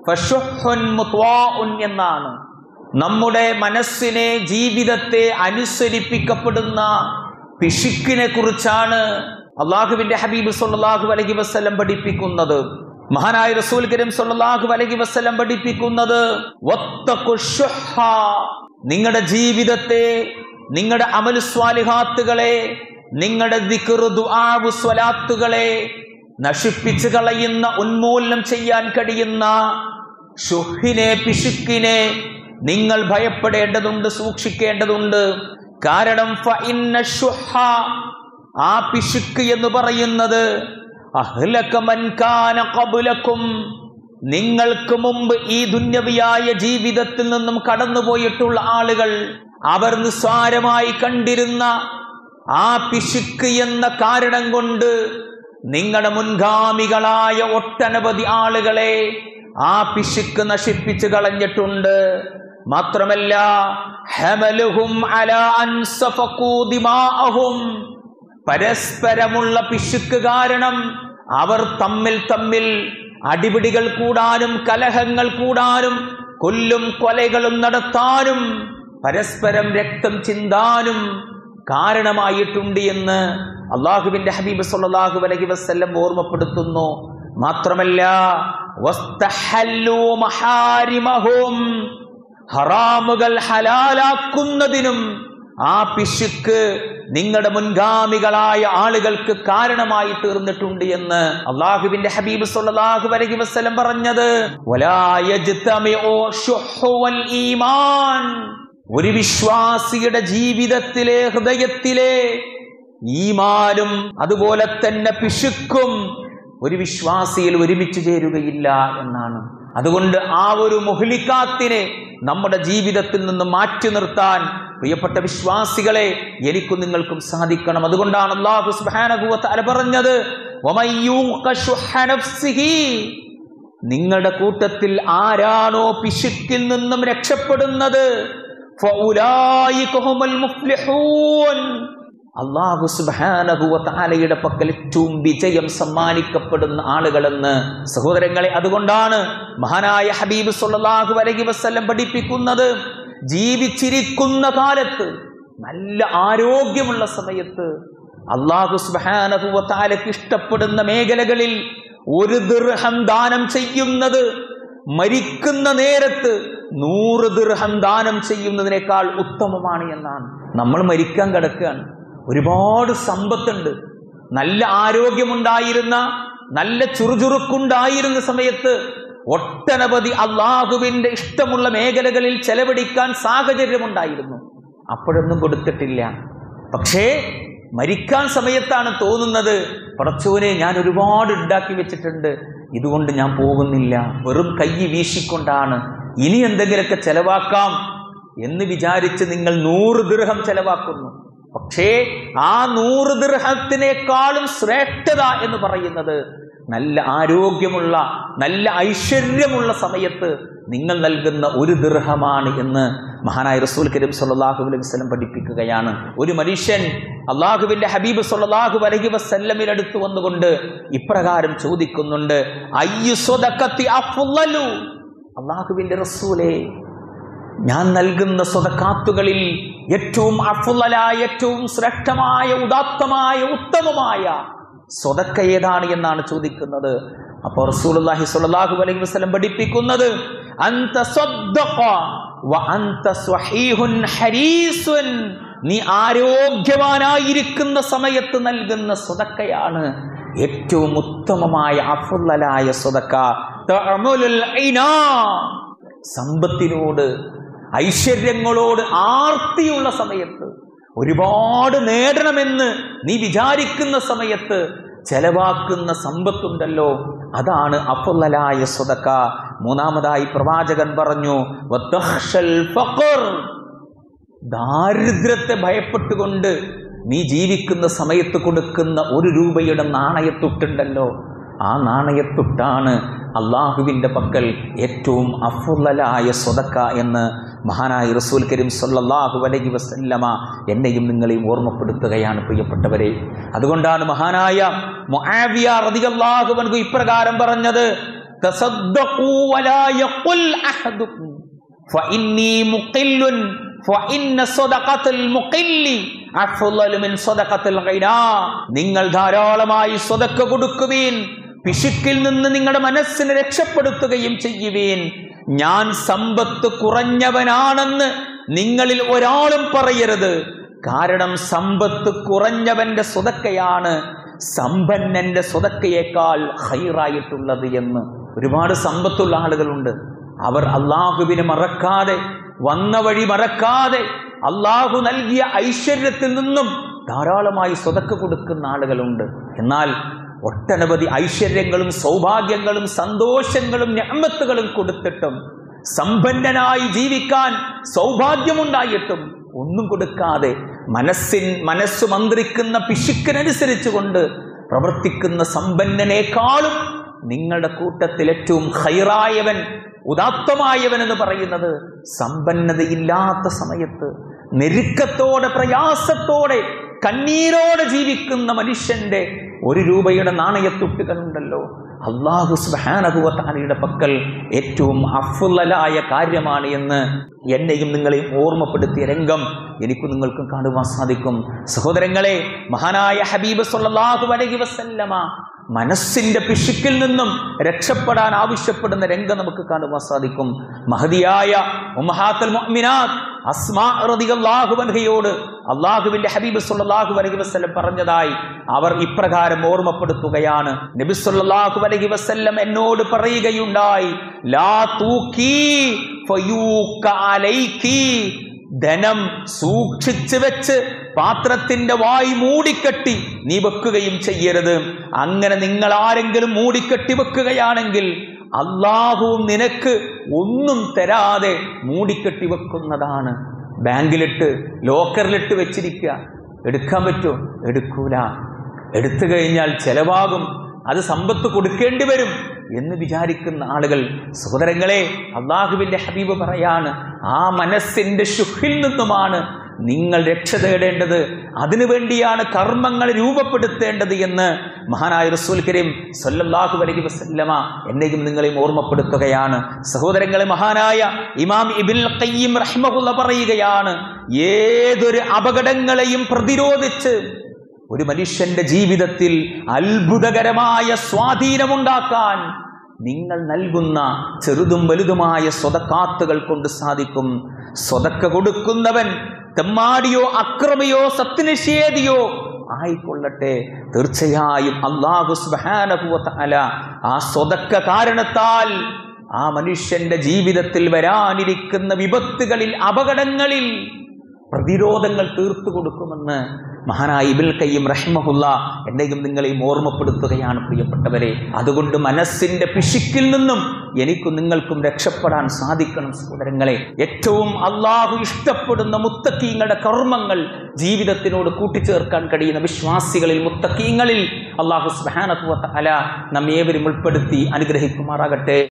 ഫശുഹുൻ മുത്വാഉൻ എന്നാണ് നമ്മുടെ മനസ്സിനെ ജീവിതത്തെ അനുസരിപ്പിക്കപ്പെടുന്ന പിശുക്കിനെ കുറിച്ചാണ് അള്ളാഹുവിന്റെ ഹബീബ് സല്ലല്ലാഹു അലൈഹി വസല്ലം പഠിപ്പിക്കുന്നത് മഹാനായ റസൂൽ കരീം സല്ലല്ലാഹു അലൈഹി വസല്ലം പഠിപ്പിക്കുന്നത് വത്തഖു ശുഹ. നിങ്ങളുടെ ജീവിതത്തെ നിങ്ങളുടെ അമലു സ്വാലിഹാത്തുകളെ നിങ്ങളുടെ ദിക്റ് ദുആവ് സ്വലാത്തുകളെ നശിപ്പിച്ചു കളയുന്ന ഉന്മൂലനം ചെയ്യാൻ കഴിയുന്ന ഷുഹിനെ പിശുക്കിനെ നിങ്ങൾ ഭയപ്പെടേണ്ടതുണ്ട് സൂക്ഷിക്കേണ്ടതുണ്ട് കാരണം ഫഇന്ന ശുഹ, ആ പിശുക്ക് എന്ന് പറയുന്നത് അഹ്ലക മൻ കാന ഖബ്ലക്കും നിങ്ങൾക്ക് മുമ്പ് ഈ ദുന്യവിയായ ജീവിതത്തിൽ നിന്നും കടന്നുപോയിട്ടുള്ള ആളുകൾ അവർ നിസ്സാരമായി കണ്ടിരുന്ന ആ പിശുക്ക് എന്ന കാരണം കൊണ്ട് നിങ്ങളുടെ മുൻഗാമികളായ ഒട്ടനവധി ആളുകളെ ആ പിശുക്ക് നശിപ്പിച്ചു കളഞ്ഞിട്ടുണ്ട് മാത്രമല്ല ഹമലുഹും അലാ അൻ സഫഖൂ ദിമാഅഹും പരസ്പരമുള്ള പിശുക്ക് കാരണം അവർ തമ്മിൽ തമ്മിൽ അടിപിടികൾ കൂടാനും കലഹങ്ങൾ കൂടാനും കൊല്ലും കൊലകളും നടത്താനും പരസ്പരം രക്തം ചിന്താനും കാരണമായിട്ടുണ്ട് എന്ന് അള്ളാഹുവിന്റെ ഹബീബ് സല്ലല്ലാഹു അലൈഹി വസല്ലം ഓർമ്മപ്പെടുത്തുന്നു മാത്രമല്ല വസ്തഹല്ലൂ മഹാരിമഹും ഹറാമുകൾ ഹലാലാക്കുന്നതിനും ആ പിശുക്ക് നിങ്ങളുടെ മുൻഗാമികളായ ആളുകൾക്ക് കാരണമായി തീർന്നിട്ടുണ്ട് എന്ന് അള്ളാഹുവിന്റെ ഹബീബ് സല്ലല്ലാഹു അലൈഹി വസല്ലം പറഞ്ഞത് വലാ യജ്തമിഉ ശുഹ്ഹു വൽ ഈമാൻ ഒരു വിശ്വാസിയുടെ ജീവിതത്തിലെ ഹൃദയത്തിലെ ഈമാനും അതുപോലെ തന്നെ പിശുക്കും ഒരു വിശ്വാസിയിൽ ഒരുമിച്ച് ചേരുകയില്ല എന്നാണ് അതുകൊണ്ട് ആ ഒരു മുഹ്ലിക്കാത്തിനെ നമ്മുടെ ജീവിതത്തിൽ നിന്ന് മാറ്റി നിർത്താൻ പ്രിയപ്പെട്ട വിശ്വാസികളെ എനിക്കും നിങ്ങൾക്കും സാധിക്കണം അതുകൊണ്ടാണ് അള്ളാഹു സുബ്ഹാനഹു വ തആല പറഞ്ഞത് വമയ്യൂഖ ശുഹ്ഹ നഫ്സിഹി നിങ്ങളുടെ കൂട്ടത്തിൽ ആരാണോ പിശുക്കിൽ നിന്നും രക്ഷപ്പെടുന്നത് ഫഉലായിക ഹുമുൽ മുഫ്ലിഹൂൻ അള്ളാഹു സുബ്ഹാനഹു വ തആലയുടെ പക്കൽ ഏറ്റവും വിജയം സമ്മാനിക്കപ്പെടുന്ന ആളുകളെന്ന് സഹോദരങ്ങളെ അതുകൊണ്ടാണ് മഹാനായ ഹബീബ് സല്ലല്ലാഹു അലൈഹി വസല്ലം പഠിപ്പിക്കുന്നത് ജീവിച്ചിരിക്കുന്ന കാലത്ത് നല്ല ആരോഗ്യമുള്ള സമയത്ത് അള്ളാഹു സുബ്ഹാനഹു വ തആലക്ക് ഇഷ്ടപ്പെടുന്ന മേഖലകളിൽ ഒരു ദിർഹം ദാനം ചെയ്യുന്നത് മരിക്കുന്ന നേരത്ത് നൂറ് ദിർഹം ദാനം ചെയ്യുന്നതിനേക്കാൾ ഉത്തമമാണ് എന്നാണ് നമ്മൾ മരിക്കാൻ കിടക്കുകയാണ് ഒരുപാട് സമ്പത്തുണ്ട് നല്ല ആരോഗ്യമുണ്ടായിരുന്ന നല്ല ചുറുചുറുക്കുണ്ടായിരുന്ന സമയത്ത് ഒട്ടനവധി അള്ളാഹുവിന്റെ ഇഷ്ടമുള്ള മേഖലകളിൽ ചെലവഴിക്കാൻ സാഹചര്യമുണ്ടായിരുന്നു അപ്പോഴൊന്നും കൊടുത്തിട്ടില്ല പക്ഷേ മരിക്കാൻ സമയത്താണ് തോന്നുന്നത് പടച്ചോനെ ഞാൻ ഒരുപാട് ഉണ്ടാക്കി വെച്ചിട്ടുണ്ട് ഇതുകൊണ്ട് ഞാൻ പോകുന്നില്ല വെറും കൈ വീശിക്കൊണ്ടാണ് ഇനി എന്തെങ്കിലുമൊക്കെ ചെലവാക്കാം എന്ന് വിചാരിച്ച് നിങ്ങൾ നൂറ് ദൃഹം ചെലവാക്കുന്നു പക്ഷേ ആ നൂറ് ദൃഹത്തിനേക്കാളും ശ്രേഷ്ഠത എന്ന് പറയുന്നത് നല്ല ആരോഗ്യമുള്ള നല്ല ഐശ്വര്യമുള്ള സമയത്ത് നിങ്ങൾ നൽകുന്ന ഒരു ദൃഹമാണ് എന്ന് മഹാനായ റസൂൽ കരീം സല്ലല്ലാഹു അലൈഹി വസല്ലം പഠിപ്പിക്കുകയാണ് ഒരു മനുഷ്യൻ അള്ളാഹുവിന്റെ ഹബീബ് സല്ലല്ലാഹു അലൈഹി വസല്ലമിൽ അടുത്ത് വന്നുകൊണ്ട് ഇപ്രകാരം ചോദിക്കുന്നുണ്ട് അയ്യു സ്വതക്കത്തി അഫ്ളലു അള്ളാഹുവിന്റെ റസൂലേ ഞാൻ നൽകുന്ന സ്വതക്കാത്തുകളിൽ ഏറ്റവും അഫുലായ ഏറ്റവും ശ്രേഷ്ഠമായ ഉദാത്തമായ ഉത്തമമായ സ്വതക്ക ഏതാണ് എന്നാണ് ചോദിക്കുന്നത് അപ്പോൾ റസൂലുള്ളാഹി സ്വല്ലല്ലാഹു അലൈഹി വസല്ലം പഠിപ്പിക്കുന്നത് അന്ത സ്വദ്ദഖ വ അന്ത സ്വഹീഹുൻ ഹരീസുൻ നീ ആരോഗ്യവാനായിരിക്കുന്ന സമയത്ത് നൽകുന്ന സ്വതക്കയാണ് ഏറ്റവും ഉത്തമമായ അഫുലായ സ്വതക്ക തഅമുലുൽ ഐനാ സമ്പത്തിനോട് ഐശ്വര്യങ്ങളോട് ആർത്തിയുള്ള സമയത്ത് ഒരുപാട് നേടണമെന്ന് നീ വിചാരിക്കുന്ന സമയത്ത് ചെലവാക്കുന്ന സമ്പത്തുണ്ടല്ലോ അതാണ് അഫുല്ലായ സ്വതക്ക മൂന്നാമതായി പ്രവാചകൻ പറഞ്ഞു "വതഖ്ശൽ ഫഖർ." ദാരിദ്ര്യത്തെ ഭയപ്പെട്ടുകൊണ്ട് നീ ജീവിക്കുന്ന സമയത്ത് കൊടുക്കുന്ന ഒരു രൂപയുടെ നാണയത്തുട്ടുണ്ടല്ലോ ആ നാണയത്തുട്ടാണ് അള്ളാഹുവിൻ്റെ പക്കൽ ഏറ്റവും അഫുല്ലായ സ്വതക്ക എന്ന് മഹാനായ റസൂൽ കരീം സല്ലല്ലാഹു അലൈഹി വസല്ലമ എന്നെയും നിങ്ങളെയും ഓർമ്മപ്പെടുത്തുകയാണ് പ്രിയപ്പെട്ടവരെ അതുകൊണ്ടാണ് മഹാനായ മുആവിയ റളിയല്ലാഹു അൻഹു ഇപ്രകാരം പറഞ്ഞത് تصدقوا ولا يقل أحدكم فإني مقل فإن صدقة المقل أفضل من صدقة الغنى നിങ്ങൾ ധാരാളമായി സ്വതക്ക കൊടുക്കുവീൻ പിശുക്കിൽ നിന്ന് നിങ്ങളുടെ മനസ്സിനെ രക്ഷപ്പെടുത്തുകയും ചെയ്യുവീൻ ഞാൻ സമ്പത്ത് കുറഞ്ഞവനാണെന്ന് നിങ്ങളിൽ ഒരാളും പറയരുത് കാരണം സമ്പത്ത് കുറഞ്ഞവന്റെ സ്വതക്കയാണ് സമ്പന്നന്റെ സ്വതക്കയേക്കാൾ ഹൈറായിട്ടുള്ളത് എന്ന് ഒരുപാട് സമ്പത്തുള്ള ആളുകളുണ്ട് അവർ അള്ളാഹുവിനെ മറക്കാതെ വന്ന വഴി മറക്കാതെ അള്ളാഹു നൽകിയ ഐശ്വര്യത്തിൽ നിന്നും ധാരാളമായി സ്വതക്ക കൊടുക്കുന്ന ആളുകളുണ്ട് എന്നാൽ ഒട്ടനവധി ഐശ്വര്യങ്ങളും സൗഭാഗ്യങ്ങളും സന്തോഷങ്ങളും ഞമ്മത്തുകളും കൊടുത്തിട്ടും സമ്പന്നനായി ജീവിക്കാൻ സൗഭാഗ്യമുണ്ടായിട്ടും ഒന്നും കൊടുക്കാതെ മനസ്സിൻ മനസ്സ് മന്ത്രിക്കുന്ന പിശുക്കിനനുസരിച്ചുകൊണ്ട് പ്രവർത്തിക്കുന്ന സമ്പന്നനേക്കാളും നിങ്ങളുടെ കൂട്ടത്തിൽ ഏറ്റവും ഹൈറായവൻ ഉദാത്തമായവൻ എന്ന് പറയുന്നത് സമ്പന്നതയില്ലാത്ത സമയത്ത് ഞെരുക്കത്തോടെ പ്രയാസത്തോടെ കണ്ണീരോടെ ജീവിക്കുന്ന മനുഷ്യന്റെ ഒരു രൂപയുടെ നാണയത്തുട്ടുകളുണ്ടല്ലോ അള്ളാഹു സുബാനഹുവത്താനയുടെ പക്കൽ ഏറ്റവും അഫുലായ കാര്യമാണ് എന്ന് എന്നെയും നിങ്ങളെയും ഓർമ്മപ്പെടുത്തിയ രംഗം എനിക്ക് നിങ്ങൾക്കും കാണുവാൻ സാധിക്കും സഹോദരങ്ങളെ മഹാനായ ഹബീബ് സല്ലല്ലാഹു അലൈഹി വസല്ലമ മനസ്സിന്റെ പിശുക്കിൽ നിന്നും രക്ഷപ്പെടാൻ ആവശ്യപ്പെടുന്ന രംഗം നമുക്ക് കാണുവാൻ സാധിക്കും മഹതിയായ ഉമ്മഹാത്തുൽ മുഅ്മിനാത്ത് അസ്മാ റളിയല്ലാഹു അൻഹയോട് അള്ളാഹുവിന്റെ ഹബീബ് സല്ലല്ലാഹു അലൈഹി വസല്ലം പറഞ്ഞതായി അവർ ഇപ്രകാരം ഓർമ്മപ്പെടുത്തുകയാണ് നബി സല്ലല്ലാഹു അലൈഹി വസല്ലം എന്നോട് പറയുകയുണ്ടായി ലാ തൂക്കി ഫയൂക അലൈക്കി ധനം സൂക്ഷിച്ചു വെച്ച് പാത്രത്തിന്റെ വായി മൂടിക്കെട്ടി നീ വെക്കുകയും ചെയ്യരുത് അങ്ങനെ നിങ്ങൾ ആരെങ്കിലും മൂടിക്കെട്ടി വെക്കുകയാണെങ്കിൽ അള്ളാഹുവും നിനക്ക് ഒന്നും തരാതെ മൂടിക്കെട്ടി വെക്കുന്നതാണ് ബാങ്കിലിട്ട് ലോക്കറിലിട്ട് വെച്ചിരിക്കുക എടുക്കാൻ പറ്റുമോ എടുക്കൂല എടുത്തു കഴിഞ്ഞാൽ ചെലവാകും അത് സമ്പത്ത് കൊടുക്കേണ്ടി വരും എന്ന് വിചാരിക്കുന്ന ആളുകൾ സഹോദരങ്ങളെ അള്ളാഹുവിന്റെ ഹബീബ് പറയാണ് ആ മനസ്സിന്റെ ശുഹിൽ നിന്നുമാണ് നിങ്ങൾ രക്ഷ തേടേണ്ടത് അതിനു വേണ്ടിയാണ് കർമ്മങ്ങൾ രൂപപ്പെടുത്തേണ്ടത് എന്ന് മഹാനായ റസൂൽ കരീം സല്ലല്ലാഹു അലൈഹി വസല്ലമ എന്നെയും നിങ്ങളെയും ഓർമ്മപ്പെടുത്തുകയാണ് സഹോദരങ്ങളെ മഹാനായ ഇമാം ഇബിൽ ഖയ്യിം റഹ്മഹുല്ല പറയുകയാണ് ഏതൊരു അപകടങ്ങളെയും പ്രതിരോധിച്ച് ഒരു മനുഷ്യന്റെ ജീവിതത്തിൽ അത്ഭുതകരമായ സ്വാധീനമുണ്ടാക്കാൻ നിങ്ങൾ നൽകുന്ന ചെറുതും വലുതുമായ സ്വതക്കാത്തുകൾ കൊണ്ട് സാധിക്കും സ്വതക്ക കൊടുക്കുന്നവൻ തെമ്മാടിയോ അക്രമിയോ സത്യനിഷേധിയോ ആയിക്കൊള്ളട്ടെ തീർച്ചയായും അള്ളാഹു സുബാനകുവല ആ സ്വതക്ക കാരണത്താൽ ആ മനുഷ്യന്റെ ജീവിതത്തിൽ വരാനിരിക്കുന്ന വിപത്തുകളിൽ അപകടങ്ങളിൽ പ്രതിരോധങ്ങൾ തീർത്തു കൊടുക്കുമെന്ന് മഹാനായ ഇബിൽ കയ്യും റഹ്മഹുല്ല എന്നെയും നിങ്ങളെയും ഓർമ്മപ്പെടുത്തുകയാണ് പ്രിയപ്പെട്ടവരെ അതുകൊണ്ട് മനസ്സിന്റെ പിശുക്കിൽ നിന്നും എനിക്കും നിങ്ങൾക്കും രക്ഷപ്പെടാൻ സാധിക്കണം സഹോദരങ്ങളെ ഏറ്റവും അള്ളാഹു ഇഷ്ടപ്പെടുന്ന മുത്തക്കീങ്ങളുടെ കർമ്മങ്ങൾ ജീവിതത്തിനോട് കൂട്ടിച്ചേർക്കാൻ കഴിയുന്ന വിശ്വാസികളിൽ മുത്തക്കീങ്ങളിൽ അള്ളാഹു സ്ബാനത്വ അല നമ്മേവരും ഉൾപ്പെടുത്തി അനുഗ്രഹിക്കുമാറാകട്ടെ